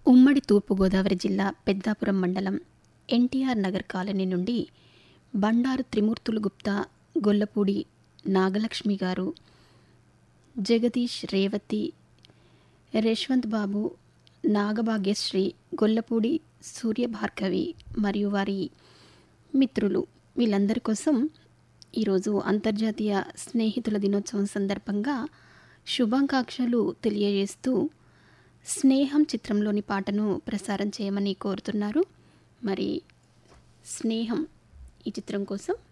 ఉమ్మడి తూర్పుగోదావరి జిల్లా పెద్దాపురం మండలం ఎన్టీఆర్ నగర్ కాలనీ నుండి బండారు త్రిమూర్తులు గుప్తా గొల్లపూడి నాగలక్ష్మి గారు జగదీష్ రేవతి రేష్వంత్ బాబు నాగభాగ్యశ్రీ గొల్లపూడి సూర్యభార్గవి మరియు వారి మిత్రులు వీళ్ళందరి కోసం ఈరోజు అంతర్జాతీయ స్నేహితుల దినోత్సవం సందర్భంగా శుభాకాంక్షలు తెలియజేస్తూ స్నేహం చిత్రంలోని పాటను ప్రసారం చేయమని కోరుతున్నారు మరి స్నేహం ఈ చిత్రం కోసం